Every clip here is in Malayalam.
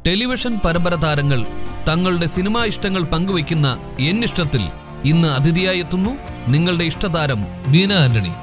ടെലിവിഷൻ പരമ്പര താരങ്ങൾ തങ്ങളുടെ സിനിമാ ഇഷ്ടങ്ങൾ പങ്കുവയ്ക്കുന്ന എന്നിഷ്ടത്തിൽ ഇന്ന് അതിഥിയായി എത്തുന്നു നിങ്ങളുടെ ഇഷ്ടതാരം ബീന ആന്റണി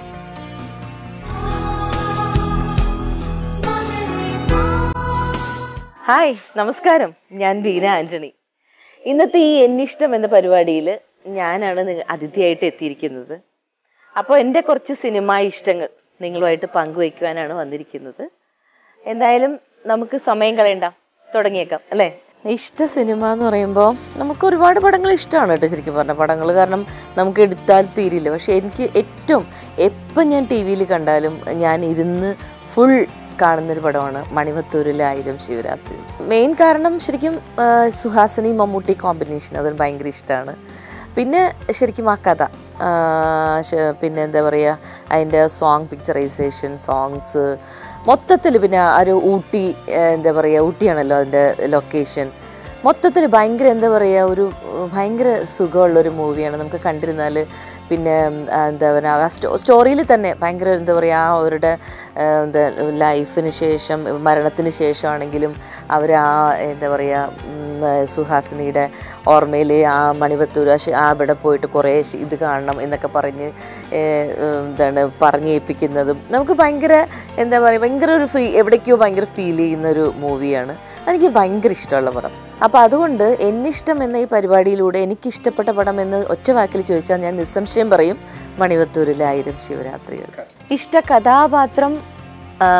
ഹായ് നമസ്കാരം ഞാൻ ബീന ആന്റണി ഇന്നത്തെ ഈ എന്നിഷ്ടം എന്ന പരിപാടിയിൽ ഞാനാണ് നിങ്ങ- അതിഥിയായിട്ട് എത്തിയിരിക്കുന്നത് അപ്പോൾ എൻ്റെ കുറച്ച് സിനിമാ ഇഷ്ടങ്ങൾ നിങ്ങളുമായിട്ട് പങ്കുവയ്ക്കുവാനാണ് വന്നിരിക്കുന്നത് എന്തായാലും നമുക്ക് സമയം കളയണ്ട തുടങ്ങിയേക്കാം അല്ലേ ഇഷ്ട സിനിമ എന്ന് പറയുമ്പോൾ നമുക്ക് ഒരുപാട് പടങ്ങൾ ഇഷ്ടമാണ് കേട്ടോ ശരിക്കും പറഞ്ഞ പടങ്ങൾ കാരണം നമുക്ക് എടുത്താൽ തീരില്ല പക്ഷെ എനിക്ക് ഏറ്റവും എപ്പം ഞാൻ ടി വിയിൽ കണ്ടാലും ഞാൻ ഇരുന്ന് ഫുൾ കാണുന്നൊരു പടമാണ് മണിമത്തൂരിലെ ആയിരം ശിവരാത്രി മെയിൻ കാരണം ശരിക്കും ആ, സുഹാസിനി മമ്മൂട്ടി കോമ്പിനേഷൻ അതിന് ഭയങ്കര ഇഷ്ടമാണ് പിന്നെ ശരിക്കും ആ കഥ ആ, ശ- പിന്നെ എന്താ പറയുക അതിൻ്റെ സോങ് പിക്ചറൈസേഷൻ സോങ്സ് മൊത്തത്തിൽ പിന്നെ ആ ഒരു ഊട്ടി ആ, എന്താ പറയുക ഊട്ടിയാണല്ലോ അതിൻ്റെ ലൊക്കേഷൻ മൊത്തത്തിൽ ഭയങ്കര എന്താ പറയുക ഒരു ഉം, ഭയങ്കര സുഖമുള്ളൊരു മൂവിയാണ് നമുക്ക് കണ്ടിരുന്നാൽ പിന്നെ ഉം, ആ, എന്താ പറയുക ആ സ്റ്റോ സ്റ്റോറിയിൽ തന്നെ ഭയങ്കര എന്താ പറയുക ആ അവരുടെ ആ, എന്താ ലൈഫിന് ശേഷം മരണത്തിന് ശേഷമാണെങ്കിലും അവർ ആ എന്താ പറയുക ഉം, ആ, സുഹാസിനിയുടെ ഓർമ്മയിൽ ആ മണിവത്തൂർ ആ ശ- ആ അവിടെ പോയിട്ട് കുറേ ശ- ഇത് കാണണം എന്നൊക്കെ പറഞ്ഞ് ഏ, ഉം, എന്താണ് പറഞ്ഞേൽപ്പിക്കുന്നതും നമുക്ക് ഭയങ്കര എന്താ പറയുക ഭയങ്കര ഒരു ഫീ എവിടേക്കോ ഭയങ്കര ഫീൽ ചെയ്യുന്ന ഒരു മൂവിയാണ് എനിക്ക് ഭയങ്കര ഇഷ്ടമുള്ള പടം അപ്പോൾ അതുകൊണ്ട് എന്നിഷ്ടം എന്ന ഈ പരിപാടിയിലൂടെ എനിക്ക് ഇഷ്ടപ്പെട്ട പടം എന്ന് ഒറ്റ വാക്കിൽ ചോദിച്ചാൽ ഞാൻ നിസ്സംശയം പറയും മണിവത്തൂരിലെ ആയിരം ശിവരാത്രികൾ ഇഷ്ട കഥാപാത്രം ആ,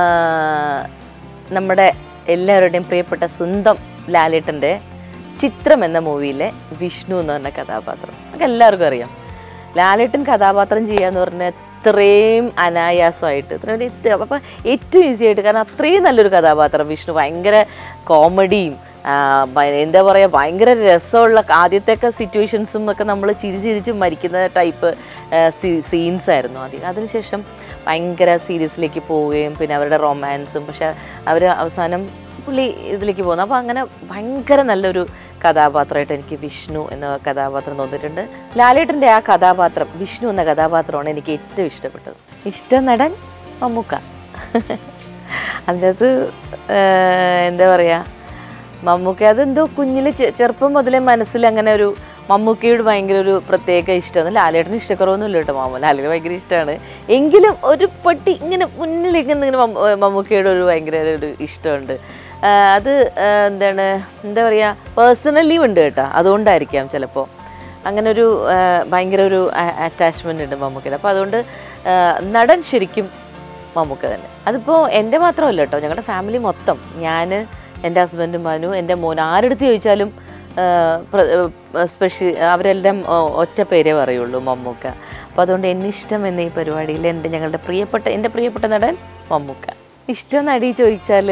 നമ്മുടെ എല്ലാവരുടെയും പ്രിയപ്പെട്ട സ്വന്തം ലാലേട്ടൻ്റെ ചിത്രം എന്ന മൂവിയിലെ വിഷ്ണു എന്ന് പറഞ്ഞ കഥാപാത്രം നമുക്ക് എല്ലാവർക്കും അറിയാം ലാലേട്ടൻ കഥാപാത്രം ചെയ്യാന്ന് പറഞ്ഞാൽ ഇത്രയും അനായാസമായിട്ട് ഇത്രയും അപ്പം ഏറ്റവും ഈസി ആയിട്ട് കാരണം അത്രയും നല്ലൊരു കഥാപാത്രം വിഷ്ണു ഭയങ്കര കോമഡിയും ആ, ഭയ- എന്താ പറയുക ഭയങ്കര രസമുള്ള ആദ്യത്തെയൊക്കെ സിറ്റുവേഷൻസും ഒക്കെ നമ്മൾ ചിരി ചിരിച്ച് മരിക്കുന്ന ടൈപ്പ് സീൻസ് ആയിരുന്നു ആദ്യം അതിനുശേഷം ഭയങ്കര സീരിയസിലേക്ക് പോവുകയും പിന്നെ അവരുടെ റൊമാൻസും പക്ഷെ അവർ അവസാനം പുള്ളി ഇതിലേക്ക് പോകുന്നു അപ്പോൾ അങ്ങനെ ഭയങ്കര നല്ലൊരു കഥാപാത്രമായിട്ട് എനിക്ക് വിഷ്ണു എന്ന കഥാപാത്രം തോന്നിയിട്ടുണ്ട് ലാലേട്ടൻ്റെ ആ കഥാപാത്രം വിഷ്ണു എന്ന കഥാപാത്രമാണ് എനിക്ക് ഏറ്റവും ഇഷ്ടപ്പെട്ടത് ഇഷ്ട നടൻ മമ്മൂക്ക അതിനകത്ത് എന്താ പറയുക മമ്മൂക്ക അതെന്തോ കുഞ്ഞിലെ ചെ- ചെറുപ്പം മുതലേ മനസ്സിൽ അങ്ങനെ ഒരു മമ്മൂക്കയോട് ഭയങ്കര ഒരു പ്രത്യേക ഇഷ്ടമാണ് ലാലേട്ടന് ഇഷ്ടക്കുറവൊന്നുമില്ല കേട്ടോ മാമ ലാലേട്ടന് ഭയങ്കര ഇഷ്ടമാണ് എങ്കിലും ഒരു പട്ടി ഇങ്ങനെ മുന്നിലേക്ക് ഇങ്ങനെ മമ്മ- ഏർ മമ്മൂക്കയോട് ഒരു ഭയങ്കര ഒരു ഇഷ്ടമുണ്ട് ആ, അത് ആ, എന്താണ് എന്താ പറയുക പേഴ്സണലി ഉണ്ട് കേട്ടോ അതുകൊണ്ടായിരിക്കാം ചിലപ്പോൾ അങ്ങനെ ഒരു ആ, ഭയങ്കര ഒരു അറ്റാച്ച്മെൻ്റ് ഉണ്ട് മമ്മൂക്കയുടെ അപ്പോൾ അതുകൊണ്ട് ആ, നടൻ ശരിക്കും മമ്മൂക്ക തന്നെ അതിപ്പോൾ എൻ്റെ മാത്രമല്ല കേട്ടോ ഞങ്ങളുടെ ഫാമിലി മൊത്തം ഞാൻ എൻ്റെ ഹസ്ബൻഡും മനു എൻ്റെ മോൻ ആരെടുത്ത് ചോദിച്ചാലും സ്പെഷ്യൽ അവരെല്ലാം ആ, ഒറ്റ പേരേ പറയുള്ളൂ മമ്മൂക്ക അപ്പോൾ അതുകൊണ്ട് എന്നിഷ്ടം എന്ന ഈ പരിപാടിയിൽ എൻ്റെ ഞങ്ങളുടെ പ്രിയപ്പെട്ട എൻ്റെ പ്രിയപ്പെട്ട നടൻ മമ്മൂക്ക ഇഷ്ടം നടി ചോദിച്ചാൽ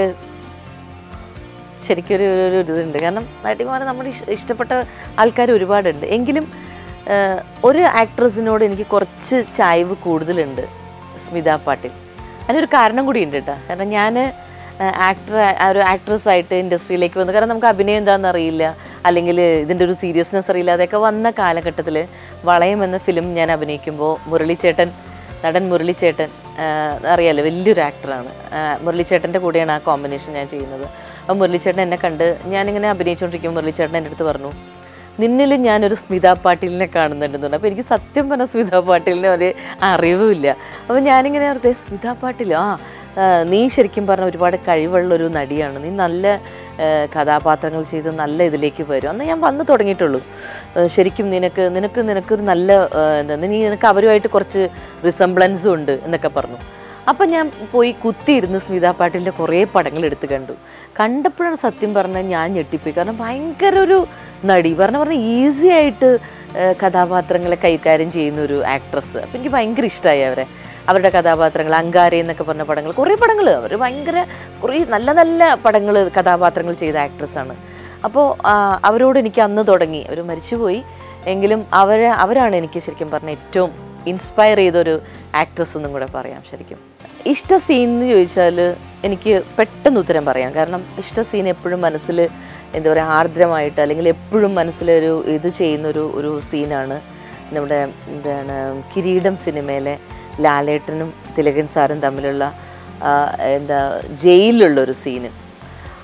ശരിക്കും ഒരു ഒരു ഒരു ഇതുണ്ട് കാരണം നടിമാർ നമ്മുടെ ഇഷ്- ഇഷ്ടപ്പെട്ട ആൾക്കാർ ഒരുപാടുണ്ട് എങ്കിലും ആ, ഒരു ആക്ട്രസിനോട് എനിക്ക് കുറച്ച് ചായ്വ് കൂടുതലുണ്ട് സ്മിത പാട്ടിൽ അതിനൊരു കാരണം കൂടി ഉണ്ട് കേട്ടോ കാരണം ഞാൻ ആക്ടർ ഒരു ആക്ട്രസ് ആയിട്ട് ഇൻഡസ്ട്രിയിലേക്ക് വന്നു കാരണം നമുക്ക് അഭിനയം എന്താണെന്ന് അറിയില്ല അല്ലെങ്കിൽ ഇതിൻ്റെ ഒരു സീരിയസ്നെസ് അറിയില്ല അതൊക്കെ വന്ന കാലഘട്ടത്തിൽ വളയം എന്ന ഫിലിം ഞാൻ അഭിനയിക്കുമ്പോൾ മുരളിച്ചേട്ടൻ നടൻ മുരളിച്ചേട്ടൻ ആ, അറിയാലോ വലിയൊരു ആക്ടറാണ് മുരളിച്ചേട്ടൻ്റെ കൂടെയാണ് ആ കോമ്പിനേഷൻ ഞാൻ ചെയ്യുന്നത് അപ്പോൾ മുരളിച്ചേട്ടൻ എന്നെ കണ്ട് ഞാനിങ്ങനെ അഭിനയിച്ചുകൊണ്ടിരിക്കുമ്പോൾ മുരളിച്ചേട്ടൻ എൻ്റെ അടുത്ത് പറഞ്ഞു നിന്നിൽ ഞാനൊരു സ്മിത പാട്ടീലിനെ കാണുന്നുണ്ടെന്ന് പറഞ്ഞു അപ്പോൾ എനിക്ക് സത്യം പറഞ്ഞ സ്മിത പാട്ടീലിനെ ഒരു അറിവുമില്ല അപ്പോൾ ഞാനിങ്ങനെ ഓർത്തേ സ്മിത പാട്ടീൽ ആ ആ, നീ ശരിക്കും പറഞ്ഞ ഒരുപാട് കഴിവുള്ളൊരു നടിയാണ് നീ നല്ല ആ, കഥാപാത്രങ്ങൾ ചെയ്ത് നല്ല ഇതിലേക്ക് വരും അന്ന് ഞാൻ വന്നു തുടങ്ങിയിട്ടുള്ളൂ ആ, ശരിക്കും നിനക്ക് നിനക്ക് നിനക്കൊരു നല്ല ആ, എന്താ നീ നിനക്ക് അവരുമായിട്ട് കുറച്ച് റിസംബ്ലൻസും ഉണ്ട് എന്നൊക്കെ പറഞ്ഞു അപ്പം ഞാൻ പോയി കുത്തിയിരുന്ന് സ്മിത പാട്ടിലിൻ്റെ കുറേ പടങ്ങൾ എടുത്ത് കണ്ടു കണ്ടപ്പോഴാണ് സത്യം പറഞ്ഞാൽ ഞാൻ ഞെട്ടിപ്പോയി കാരണം ഭയങ്കര ഒരു നടി പറഞ്ഞ പറഞ്ഞ ഈസി ആയിട്ട് ആ, കഥാപാത്രങ്ങളെ കൈകാര്യം ചെയ്യുന്ന ഒരു ആക്ട്രസ് അപ്പം എനിക്ക് ഭയങ്കര ഇഷ്ടമായി അവരെ അവരുടെ കഥാപാത്രങ്ങൾ അങ്കാരി എന്നൊക്കെ പറഞ്ഞ പടങ്ങൾ കുറേ പടങ്ങൾ അവർ ഭയങ്കര കുറേ നല്ല നല്ല പടങ്ങൾ കഥാപാത്രങ്ങൾ ചെയ്ത ആക്ട്രസ്സാണ് അപ്പോൾ അവരോട് എനിക്ക് അന്ന് തുടങ്ങി അവർ മരിച്ചുപോയി എങ്കിലും അവരെ അവരാണ് എനിക്ക് ശരിക്കും പറഞ്ഞ ഏറ്റവും ഇൻസ്പയർ ചെയ്തൊരു ആക്ട്രസ് എന്നും കൂടെ പറയാം ശരിക്കും ഇഷ്ട സീൻ എന്ന് ചോദിച്ചാൽ എനിക്ക് പെട്ടെന്ന് ഉത്തരം പറയാം കാരണം ഇഷ്ട സീൻ എപ്പോഴും മനസ്സിൽ എന്താ പറയുക ആർദ്രമായിട്ട് അല്ലെങ്കിൽ എപ്പോഴും മനസ്സിലൊരു ഇത് ചെയ്യുന്നൊരു ഒരു സീനാണ് നമ്മുടെ എന്താണ് കിരീടം സിനിമയിലെ ലാലേട്ടനും തിലകൻ സാറും തമ്മിലുള്ള ആ, എന്താ ജയിലിലുള്ള ഒരു സീന്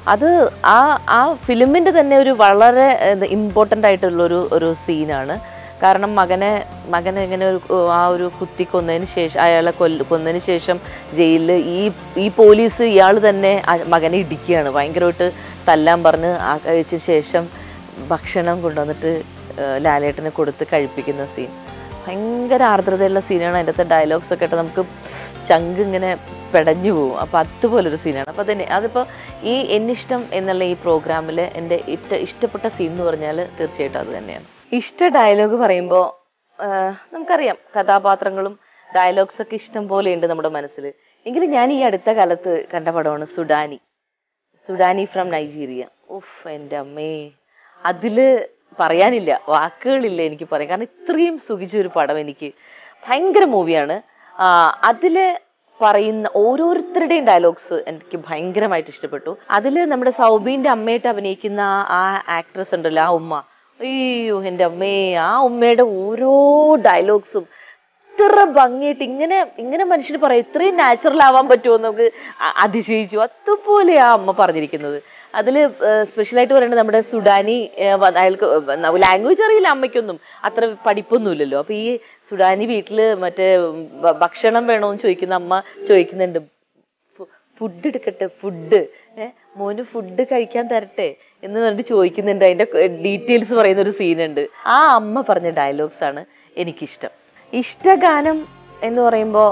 അത് ആ ആ ഫിലിമിൻ്റെ തന്നെ ഒരു വളരെ ഇമ്പോർട്ടൻ്റ് ആയിട്ടുള്ളൊരു ഒരു സീനാണ് കാരണം മകനെ മകനെ ഇങ്ങനെ ഒരു ആ ഒരു കുത്തി കൊന്നതിന് ശേഷം അയാളെ കൊല്ല കൊന്നതിന് ശേഷം ജയിലിൽ ഈ ഈ പോലീസ് ഇയാൾ തന്നെ ആ മകനെ ഇടിക്കുകയാണ് ഭയങ്കരമായിട്ട് തല്ലാൻ പറഞ്ഞ് ആ കഴിച്ച ശേഷം ഭക്ഷണം കൊണ്ടുവന്നിട്ട് ഏഹ് ലാലേട്ടന് കൊടുത്ത് കഴിപ്പിക്കുന്ന സീൻ ഭയങ്കര ആർദ്രതയുള്ള സീനാണ് അതിൻ്റെ അകത്തെ ഡയലോഗ്സ് ഒക്കെ ആയിട്ട് നമുക്ക് ചങ്ക് ഇങ്ങനെ പെടഞ്ഞു പോകും അപ്പോൾ അതുപോലൊരു സീനാണ് അപ്പോൾ തന്നെ അതിപ്പോൾ ഈ എന്നിഷ്ടം എന്നുള്ള ഈ പ്രോഗ്രാമിൽ എൻ്റെ ഇഷ്ട ഇഷ്ടപ്പെട്ട സീൻ എന്ന് പറഞ്ഞാൽ തീർച്ചയായിട്ടും അത് തന്നെയാണ് ഇഷ്ട ഡയലോഗ് പറയുമ്പോൾ നമുക്കറിയാം കഥാപാത്രങ്ങളും ഡയലോഗ്സ് ഒക്കെ ഇഷ്ടം പോലെ ഉണ്ട് നമ്മുടെ മനസ്സിൽ എങ്കിലും ഞാൻ ഈ അടുത്ത കാലത്ത് കണ്ട പടമാണ് സുഡാനി സുഡാനി ഫ്രം നൈജീരിയ ഉഫ് എൻ്റെ അമ്മേ അതില് പറയാനില്ല വാക്കുകളില്ല എനിക്ക് പറയാൻ കാരണം ഇത്രയും സുഖിച്ച ഒരു പടം എനിക്ക് ഭയങ്കര മൂവിയാണ് അതില് പറയുന്ന ഓരോരുത്തരുടെയും ഡയലോഗ്സ് എനിക്ക് ഭയങ്കരമായിട്ട് ഇഷ്ടപ്പെട്ടു അതിൽ നമ്മുടെ സൗബീന്റെ അമ്മയായിട്ട് അഭിനയിക്കുന്ന ആ ആക്ട്രസ് ഉണ്ടല്ലോ ആ ഉമ്മ അയ്യോ എൻ്റെ അമ്മേ ആ ഉമ്മയുടെ ഓരോ ഡയലോഗ്സും ഇത്ര ഭംഗിയായിട്ട് ഇങ്ങനെ ഇങ്ങനെ മനുഷ്യന് പറയാം ഇത്രയും നാച്ചുറൽ ആവാൻ പറ്റുമോ എന്ന് നമുക്ക് അ- അതിശയിച്ചു അതുപോലെ ആ അമ്മ പറഞ്ഞിരിക്കുന്നത് അതിൽ സ്പെഷ്യലായിട്ട് പറയുന്നത് നമ്മുടെ സുഡാനി ഏഹ്, വ- അയാൾക്ക് ലാംഗ്വേജ് അറിയില്ല അമ്മയ്ക്കൊന്നും അത്ര പഠിപ്പൊന്നുമില്ലല്ലോ അപ്പൊ ഈ സുഡാനി വീട്ടില് മറ്റേ ഭ- ഭക്ഷണം വേണോന്ന് ചോദിക്കുന്ന അമ്മ ചോദിക്കുന്നുണ്ട് ഫുഡ് എടുക്കട്ടെ ഫുഡ് ഏഹ് മോന് ഫുഡ് കഴിക്കാൻ തരട്ടെ എന്ന് പറഞ്ഞിട്ട് ചോദിക്കുന്നുണ്ട് അതിന്റെ ഡീറ്റെയിൽസ് പറയുന്ന ഒരു സീനുണ്ട് ആ അമ്മ പറഞ്ഞ ഡയലോഗ്സ് ആണ് എനിക്കിഷ്ടം ഇഷ്ടഗാനം എന്ന് പറയുമ്പോൾ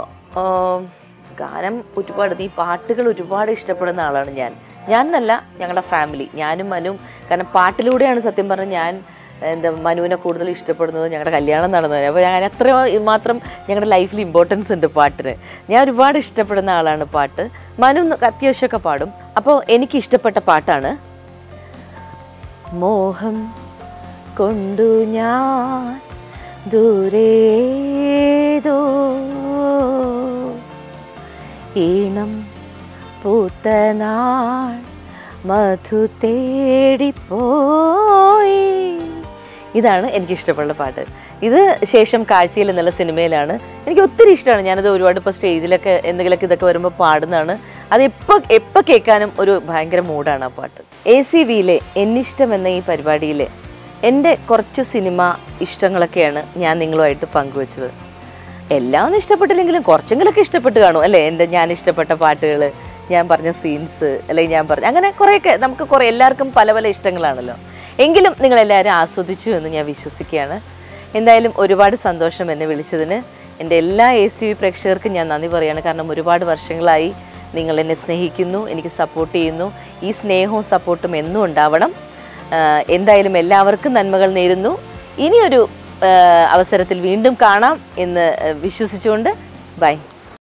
ഗാനം ഒരുപാട് ഈ പാട്ടുകൾ ഒരുപാട് ഇഷ്ടപ്പെടുന്ന ആളാണ് ഞാൻ ഞാൻ എന്നല്ല ഞങ്ങളുടെ ഫാമിലി ഞാനും മനും കാരണം പാട്ടിലൂടെയാണ് സത്യം പറഞ്ഞാൽ ഞാൻ എന്താ മനുവിനെ കൂടുതൽ ഇഷ്ടപ്പെടുന്നത് ഞങ്ങളുടെ കല്യാണം നടന്നത് അപ്പോൾ ഞാൻ അത്ര മാത്രം ഞങ്ങളുടെ ലൈഫിൽ ഇമ്പോർട്ടൻസ് ഉണ്ട് പാട്ടിന് ഞാൻ ഒരുപാട് ഇഷ്ടപ്പെടുന്ന ആളാണ് പാട്ട് മനു അത്യാവശ്യമൊക്കെ പാടും അപ്പോൾ എനിക്ക് ഇഷ്ടപ്പെട്ട പാട്ടാണ് മോഹം കൊണ്ടു ഞാൻ ദൂരേതോ ഈണം പൂത്ത നാൾ മധു തേടിപ്പോയി ഇതാണ് എനിക്ക് ഇഷ്ടപ്പെട്ട പാട്ട് ഇത് ശേഷം കാഴ്ചയിൽ എന്നുള്ള സിനിമയിലാണ് എനിക്ക് ഒത്തിരി ഇഷ്ടമാണ് ഞാനത് ഒരുപാട് ഇപ്പോൾ സ്റ്റേജിലൊക്കെ എന്തെങ്കിലുമൊക്കെ ഇതൊക്കെ വരുമ്പോൾ പാടുന്നതാണ് അത് എപ്പോൾ എപ്പോൾ കേൾക്കാനും ഒരു ഭയങ്കര മൂഡാണ് ആ പാട്ട് എ സി വിയിലെ എന്നിഷ്ടം എന്ന ഈ പരിപാടിയിൽ എൻ്റെ കുറച്ച് സിനിമ ഇഷ്ടങ്ങളൊക്കെയാണ് ഞാൻ നിങ്ങളുമായിട്ട് പങ്കുവച്ചത് എല്ലാം ഒന്നും ഇഷ്ടപ്പെട്ടില്ലെങ്കിലും കുറച്ചെങ്കിലൊക്കെ ഇഷ്ടപ്പെട്ട് കാണും അല്ലേ എൻ്റെ ഞാൻ ഇഷ്ടപ്പെട്ട പാട്ടുകൾ ഞാൻ പറഞ്ഞ സീൻസ് അല്ലെങ്കിൽ ഞാൻ പറഞ്ഞ അങ്ങനെ കുറേയൊക്കെ നമുക്ക് കുറേ എല്ലാവർക്കും പല പല ഇഷ്ടങ്ങളാണല്ലോ എങ്കിലും നിങ്ങളെല്ലാവരും ആസ്വദിച്ചു എന്ന് ഞാൻ വിശ്വസിക്കുകയാണ് എന്തായാലും ഒരുപാട് സന്തോഷം എന്നെ വിളിച്ചതിന് എൻ്റെ എല്ലാ എ സി വി പ്രേക്ഷകർക്കും ഞാൻ നന്ദി പറയുകയാണ് കാരണം ഒരുപാട് വർഷങ്ങളായി നിങ്ങൾ എന്നെ സ്നേഹിക്കുന്നു എനിക്ക് സപ്പോർട്ട് ചെയ്യുന്നു ഈ സ്നേഹവും സപ്പോർട്ടും എന്നും ഉണ്ടാവണം ആഹ് എന്തായാലും എല്ലാവർക്കും നന്മകൾ നേരുന്നു ഇനിയൊരു ആഹ് അവസരത്തിൽ വീണ്ടും കാണാം എന്ന് വിശ്വസിച്ചുകൊണ്ട് ബൈ